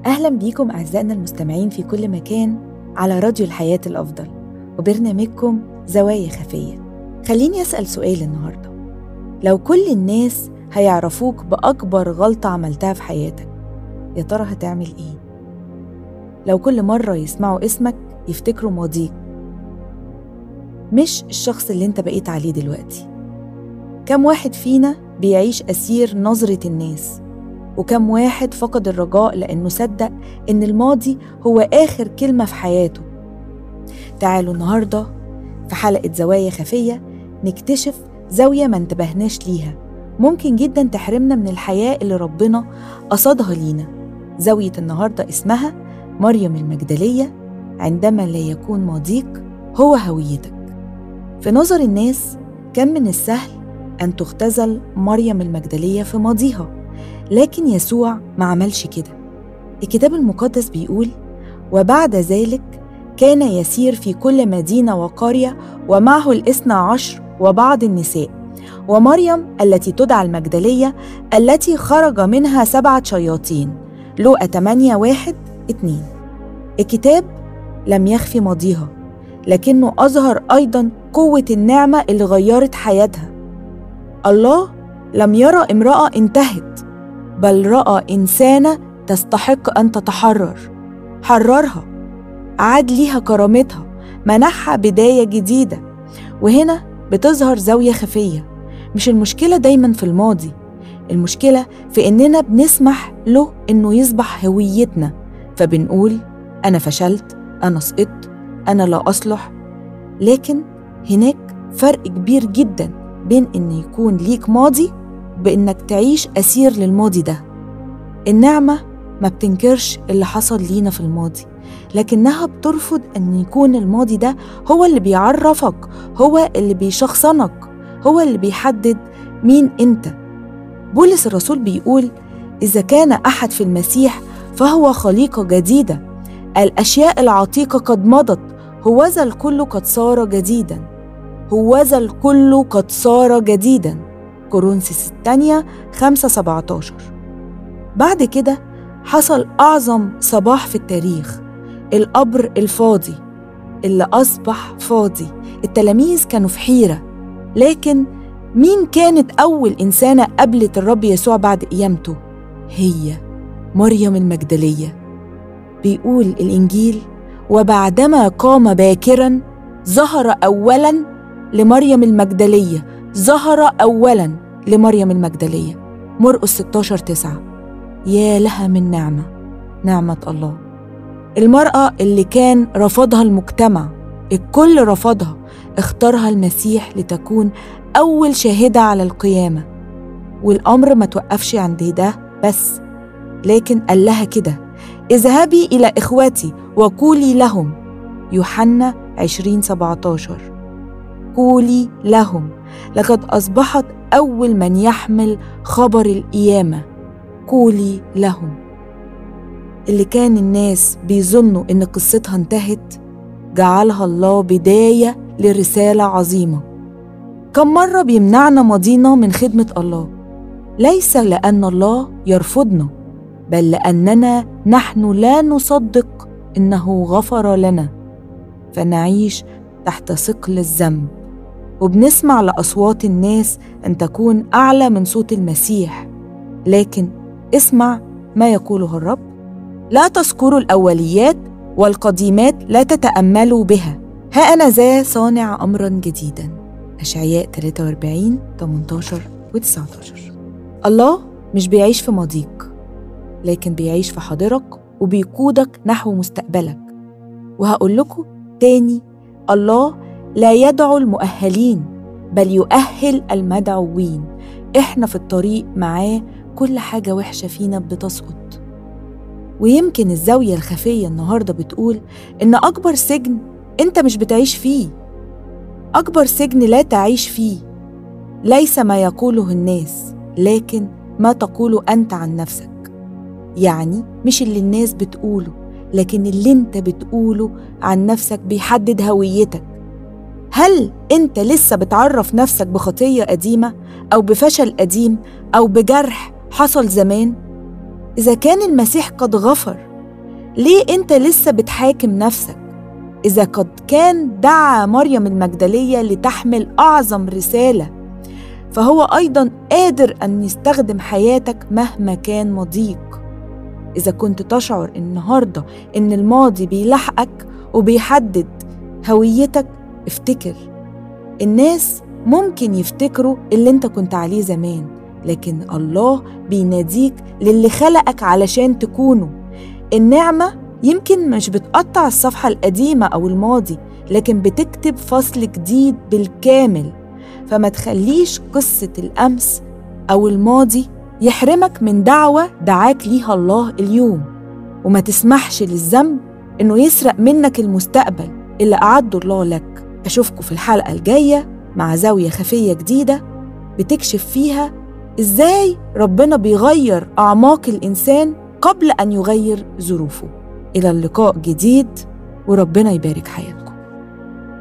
أهلا بيكم أعزائنا المستمعين في كل مكان على راديو الحياة الأفضل وبرنامجكم زوايا خفية خليني أسأل سؤال النهاردة لو كل الناس هيعرفوك بأكبر غلطة عملتها في حياتك يا ترى هتعمل إيه؟ لو كل مرة يسمعوا اسمك يفتكروا ماضيك مش الشخص اللي انت بقيت عليه دلوقتي كم واحد فينا بيعيش أسير نظرة الناس وكم واحد فقد الرجاء لأنه صدق إن الماضي هو آخر كلمة في حياته تعالوا النهاردة في حلقة زوايا خفية نكتشف زاوية ما انتبهناش ليها ممكن جدا تحرمنا من الحياة اللي ربنا قصدها لينا زاوية النهاردة اسمها مريم المجدلية عندما لا يكون ماضيك هو هويتك في نظر الناس كان من السهل أن تختزل مريم المجدلية في ماضيها لكن يسوع ما عملش كده الكتاب المقدس بيقول وبعد ذلك كان يسير في كل مدينة وقرية ومعه الاثنى عشر وبعض النساء ومريم التي تدعى المجدلية التي خرج منها سبعة شياطين لوقا 8 واحد 2 الكتاب لم يخفي ماضيها لكنه أظهر أيضا قوة النعمة اللي غيرت حياتها الله لم يرى امرأة انتهت بل رأى إنسانة تستحق أن تتحرر حررها عاد ليها كرامتها منحها بداية جديدة وهنا بتظهر زاوية خفية مش المشكلة دايما في الماضي المشكلة في إننا بنسمح له إنه يصبح هويتنا فبنقول أنا فشلت أنا سقطت أنا لا أصلح لكن هناك فرق كبير جدا بين إن يكون ليك ماضي بإنك تعيش أسير للماضي ده النعمة ما بتنكرش اللي حصل لينا في الماضي لكنها بترفض أن يكون الماضي ده هو اللي بيعرفك هو اللي بيشخصنك هو اللي بيحدد مين أنت بولس الرسول بيقول إذا كان أحد في المسيح فهو خليقة جديدة الأشياء العتيقة قد مضت هوذا الكل قد صار جديدا هوذا الكل قد صار جديدا كورنثوس الثانية 5 17 بعد كده حصل أعظم صباح في التاريخ القبر الفاضي اللي أصبح فاضي التلاميذ كانوا في حيرة لكن مين كانت أول إنسانة قابلت الرب يسوع بعد قيامته؟ هي مريم المجدلية بيقول الإنجيل وبعدما قام باكرا ظهر أولا لمريم المجدلية ظهر أولا لمريم المجدلية مرقس 16 9 يا لها من نعمة نعمة الله المرأة اللي كان رفضها المجتمع الكل رفضها اختارها المسيح لتكون أول شاهدة على القيامة والأمر ما توقفش عند ده بس لكن قال لها كده اذهبي إلى إخوتي وقولي لهم يوحنا 20 17 قولي لهم لقد أصبحت أول من يحمل خبر القيامة قولي لهم اللي كان الناس بيظنوا إن قصتها انتهت جعلها الله بداية لرسالة عظيمة كم مرة بيمنعنا ماضينا من خدمة الله ليس لأن الله يرفضنا بل لأننا نحن لا نصدق إنه غفر لنا فنعيش تحت ثقل الذنب وبنسمع لأصوات الناس أن تكون أعلى من صوت المسيح لكن اسمع ما يقوله الرب لا تذكروا الأوليات والقديمات لا تتأملوا بها ها أنا ذا صانع أمرا جديدا أشعياء 43 18 و 19 الله مش بيعيش في ماضيك لكن بيعيش في حاضرك وبيقودك نحو مستقبلك وهقول لكم تاني الله لا يدعو المؤهلين بل يؤهل المدعوين احنا في الطريق معاه كل حاجة وحشة فينا بتسقط ويمكن الزاوية الخفية النهاردة بتقول إن أكبر سجن أنت مش بتعيش فيه أكبر سجن لا تعيش فيه ليس ما يقوله الناس لكن ما تقوله أنت عن نفسك يعني مش اللي الناس بتقوله لكن اللي انت بتقوله عن نفسك بيحدد هويتك هل انت لسه بتعرف نفسك بخطيه قديمه او بفشل قديم او بجرح حصل زمان اذا كان المسيح قد غفر ليه أنت لسه بتحاكم نفسك؟ إذا قد كان دعا مريم المجدلية لتحمل أعظم رسالة فهو أيضا قادر أن يستخدم حياتك مهما كان مضيق إذا كنت تشعر النهاردة إن الماضي بيلحقك وبيحدد هويتك افتكر الناس ممكن يفتكروا اللي انت كنت عليه زمان لكن الله بيناديك للي خلقك علشان تكونه النعمة يمكن مش بتقطع الصفحة القديمة أو الماضي لكن بتكتب فصل جديد بالكامل فما تخليش قصة الأمس أو الماضي يحرمك من دعوة دعاك ليها الله اليوم وما تسمحش للذنب إنه يسرق منك المستقبل اللي أعده الله لك أشوفكم في الحلقة الجاية مع زاوية خفية جديدة بتكشف فيها إزاي ربنا بيغير أعماق الإنسان قبل أن يغير ظروفه إلى اللقاء جديد وربنا يبارك حياتك